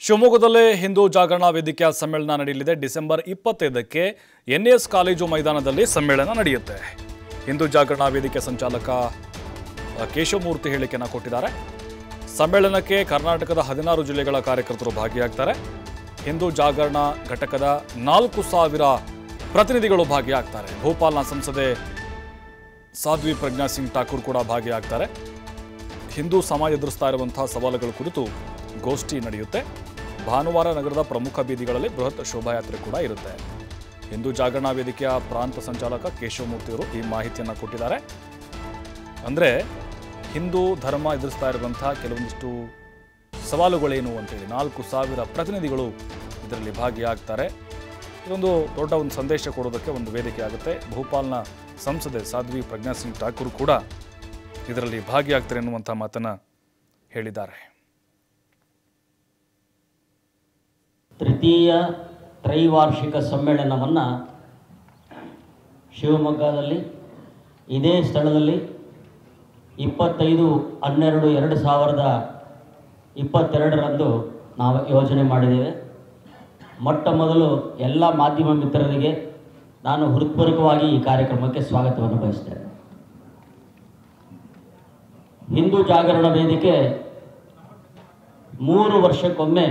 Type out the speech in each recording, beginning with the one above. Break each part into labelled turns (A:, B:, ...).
A: ಶಿವಮೊಗ್ಗದಲ್ಲಿ ಹಿಂದೂ ಜಾಗರಣ ವೇದಿಕೆಯ ಸಮ್ಮೇಳನ ನಡೆಯಲಿದೆ ಡಿಸೆಂಬರ್ ಇಪ್ಪತ್ತೈದಕ್ಕೆ ಎನ್ಎಸ್ ಕಾಲೇಜು ಮೈದಾನದಲ್ಲಿ ಸಮ್ಮೇಳನ ನಡೆಯುತ್ತೆ ಹಿಂದೂ ಜಾಗರಣ ವೇದಿಕೆ ಸಂಚಾಲಕ ಅ, ಕೇಶವಮೂರ್ತಿ ಹೇಳಿಕೆಯನ್ನು ಕೊಟ್ಟಿದ್ದಾರೆ ಸಮ್ಮೇಳನಕ್ಕೆ ಕರ್ನಾಟಕದ ಹದಿನಾರು ಜಿಲ್ಲೆಗಳ ಕಾರ್ಯಕರ್ತರು ಭಾಗಿಯಾಗ್ತಾರೆ ಹಿಂದೂ ಜಾಗರಣ ಘಟಕದ ನಾಲ್ಕು ಸಾವಿರ ಪ್ರತಿನಿಧಿಗಳು ಭಾಗಿಯಾಗ್ತಾರೆ ಭೋಪಾಲ್ನ ಸಂಸದೆ ಸಾಧ್ವಿ ಪ್ರಜ್ಞಾ ಸಿಂಗ್ ಠಾಕೂರ್ ಕೂಡ ಭಾಗಿಯಾಗ್ತಾರೆ ಹಿಂದೂ ಸಮಾಜ ಎದುರಿಸ್ತಾ ಇರುವಂತಹ ಸವಾಲುಗಳ ಕುರಿತು ಗೋಷ್ಠಿ ನಡೆಯುತ್ತೆ ಭಾನುವಾರ ನಗರದ ಪ್ರಮುಖ ಬೀದಿಗಳಲ್ಲಿ ಬೃಹತ್ ಶೋಭಾಯಾತ್ರೆ ಕೂಡ ಇರುತ್ತೆ ಹಿಂದೂ ಜಾಗರಣಾ ವೇದಿಕೆಯ ಪ್ರಾಂತ ಸಂಚಾಲಕ ಕೇಶವಮೂರ್ತಿಯವರು ಈ ಮಾಹಿತಿಯನ್ನು ಕೊಟ್ಟಿದ್ದಾರೆ ಅಂದರೆ ಹಿಂದೂ ಧರ್ಮ ಎದುರಿಸ್ತಾ ಇರುವಂತಹ ಕೆಲವೊಂದಿಷ್ಟು ಸವಾಲುಗಳೇನು ಅಂತೇಳಿ ನಾಲ್ಕು ಸಾವಿರ ಪ್ರತಿನಿಧಿಗಳು ಇದರಲ್ಲಿ ಭಾಗಿಯಾಗ್ತಾರೆ ಇದೊಂದು ದೊಡ್ಡ ಒಂದು ಸಂದೇಶ ಕೊಡೋದಕ್ಕೆ ಒಂದು ವೇದಿಕೆ ಆಗುತ್ತೆ ಭೋಪಾಲ್ನ ಸಂಸದೆ ಸಾಧ್ವಿ ಪ್ರಜ್ಞಾ ಸಿಂಗ್ ಠಾಕೂರ್ ಕೂಡ ಇದರಲ್ಲಿ ಭಾಗಿಯಾಗ್ತಾರೆ ಎನ್ನುವಂಥ ಮಾತನ್ನು ಹೇಳಿದ್ದಾರೆ
B: ತೃತೀಯ ತ್ರೈವಾರ್ಷಿಕ ಸಮ್ಮೇಳನವನ್ನು ಶಿವಮೊಗ್ಗದಲ್ಲಿ ಇದೇ ಸ್ಥಳದಲ್ಲಿ ಇಪ್ಪತ್ತೈದು ಹನ್ನೆರಡು ಎರಡು ಸಾವಿರದ ಇಪ್ಪತ್ತೆರಡರಂದು ನಾವು ಯೋಜನೆ ಮಾಡಿದ್ದೇವೆ ಮೊಟ್ಟ ಮೊದಲು ಎಲ್ಲ ಮಾಧ್ಯಮ ಮಿತ್ರರಿಗೆ ನಾನು ಹೃತ್ಪೂರ್ವಕವಾಗಿ ಈ ಕಾರ್ಯಕ್ರಮಕ್ಕೆ ಸ್ವಾಗತವನ್ನು ಬಯಸ್ತೇನೆ ಹಿಂದೂ ಜಾಗರಣ ವೇದಿಕೆ ಮೂರು ವರ್ಷಕ್ಕೊಮ್ಮೆ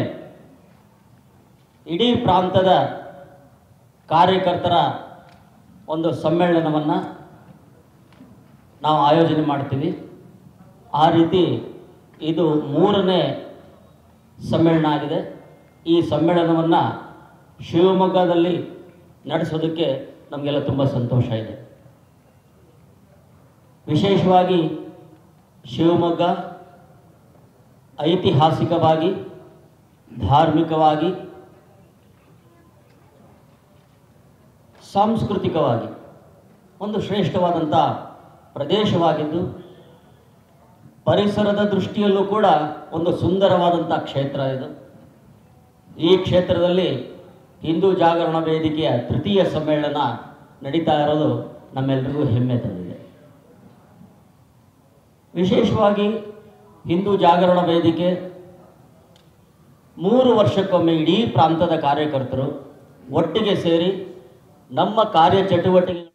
B: ಇಡೀ ಪ್ರಾಂತದ ಕಾರ್ಯಕರ್ತರ ಒಂದು ಸಮ್ಮೇಳನವನ್ನು ನಾವು ಆಯೋಜನೆ ಮಾಡ್ತೀವಿ ಆ ರೀತಿ ಇದು ಮೂರನೇ ಸಮ್ಮೇಳನ ಆಗಿದೆ ಈ ಸಮ್ಮೇಳನವನ್ನು ಶಿವಮೊಗ್ಗದಲ್ಲಿ ನಡೆಸೋದಕ್ಕೆ ನಮಗೆಲ್ಲ ತುಂಬ ಸಂತೋಷ ಇದೆ ವಿಶೇಷವಾಗಿ ಶಿವಮೊಗ್ಗ ಐತಿಹಾಸಿಕವಾಗಿ ಧಾರ್ಮಿಕವಾಗಿ ಸಾಂಸ್ಕೃತಿಕವಾಗಿ ಒಂದು ಶ್ರೇಷ್ಠವಾದಂಥ ಪ್ರದೇಶವಾಗಿದ್ದು ಪರಿಸರದ ದೃಷ್ಟಿಯಲ್ಲೂ ಕೂಡ ಒಂದು ಸುಂದರವಾದಂಥ ಕ್ಷೇತ್ರ ಇದು ಈ ಕ್ಷೇತ್ರದಲ್ಲಿ ಹಿಂದೂ ಜಾಗರಣ ವೇದಿಕೆಯ ತೃತೀಯ ಸಮ್ಮೇಳನ ನಡೀತಾ ಇರೋದು ನಮ್ಮೆಲ್ಲರಿಗೂ ಹೆಮ್ಮೆ ತಂದಿದೆ ವಿಶೇಷವಾಗಿ ಹಿಂದೂ ಜಾಗರಣ ವೇದಿಕೆ ಮೂರು ವರ್ಷಕ್ಕೊಮ್ಮೆ ಇಡೀ ಪ್ರಾಂತದ ಕಾರ್ಯಕರ್ತರು ಒಟ್ಟಿಗೆ ಸೇರಿ ನಮ್ಮ ಕಾರ್ಯಚಟುವಟಿಕೆ